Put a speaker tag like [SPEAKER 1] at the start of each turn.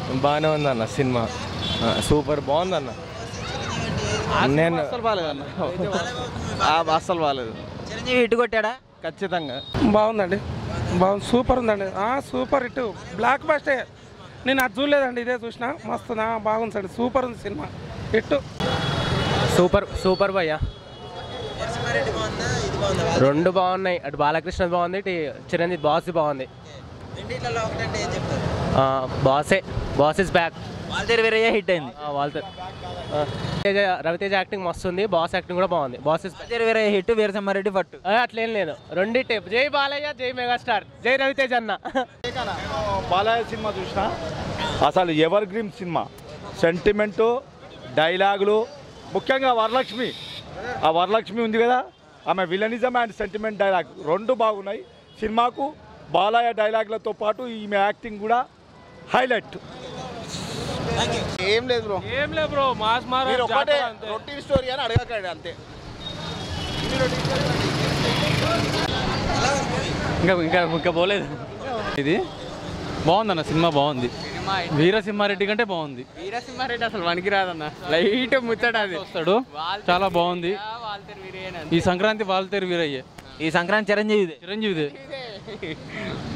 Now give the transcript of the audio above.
[SPEAKER 1] బాగానే ఉంది అన్న సినిమా ఆ, సూపర్ బాగుంది అన్న నేను
[SPEAKER 2] అస్సలు బాగాలేదు అన్న ఆ, అస్సలు బాగాలేదు
[SPEAKER 3] చిరంజీవి హిట్ కొట్టాడా
[SPEAKER 2] ఖచ్చితంగా
[SPEAKER 4] బాగుందండి బాగుంది సూపర్ ఉందండి ఆ, సూపర్ హిట్ బ్లాక్ బస్టే నేను అది చూడలేదండి ఇదే చూసిన మస్తు నా బాగుంది సార్ సూపర్ ఉంది సినిమా హిట్
[SPEAKER 1] సూపర్ సూపర్ భయ్యా రెండు బాగున్నాయి అటు బాలకృష్ణ బాగుంది ఇటు చిరంజీవి బాస్ బాగుంది
[SPEAKER 3] రెండిట్లలో ఒకటంటే ఏం చెప్తారు
[SPEAKER 1] బాసే బాస్ ఇస్ బ్యాక్
[SPEAKER 3] వాళ్ళ వేరే హిట్ అయింది
[SPEAKER 1] వాళ్ళతో ఆ, తేజ రవితేజ యాక్టింగ్ మస్తు ఉంది బాస్ యాక్టింగ్ కూడా బాగుంది బాస్ ఇస్
[SPEAKER 3] వాళ్ళ వేరే హిట్ వీరసింహారెడ్డి పట్టు
[SPEAKER 1] అట్లేం లేదు రెండిట్టే జై బాలయ్య జై మెగాస్టార్ జై రవితేజ అన్న
[SPEAKER 5] బాలయ్య సినిమా చూసిన అసలు ఎవర్ గ్రీన్ సినిమా సెంటిమెంటు డైలాగులు ముఖ్యంగా వరలక్ష్మి ఆ వరలక్ష్మి ఉంది కదా ఆమె విలనిజం అండ్ సెంటిమెంట్ డైలాగ్ రెండు బాగున్నాయి సినిమాకు బాలయ్య డైలాగులతో పాటు ఈమె యాక్టింగ్ కూడా హైలైట్
[SPEAKER 2] ఏం లేదు బ్రో
[SPEAKER 4] ఏం లేదు బ్రో మాస్ మార
[SPEAKER 2] మీరు ఒకటే రొటీన్ స్టోరీ అని అడగకండి అంతే
[SPEAKER 6] ఇంకా ఇంకా ఇంకా పోలేదు ఇది బాగుందన్న సినిమా బాగుంది వీరసింహారెడ్డి కంటే బాగుంది
[SPEAKER 7] వీరసింహారెడ్డి అసలు వనికి రాదన్న లైట్ ముచ్చట అది
[SPEAKER 6] వస్తాడు చాలా బాగుంది ఈ సంక్రాంతి వాల్తేరు వీరయ్యే
[SPEAKER 3] ఈ సంక్రాంతి చిరంజీవిది
[SPEAKER 6] చిరంజీవిదే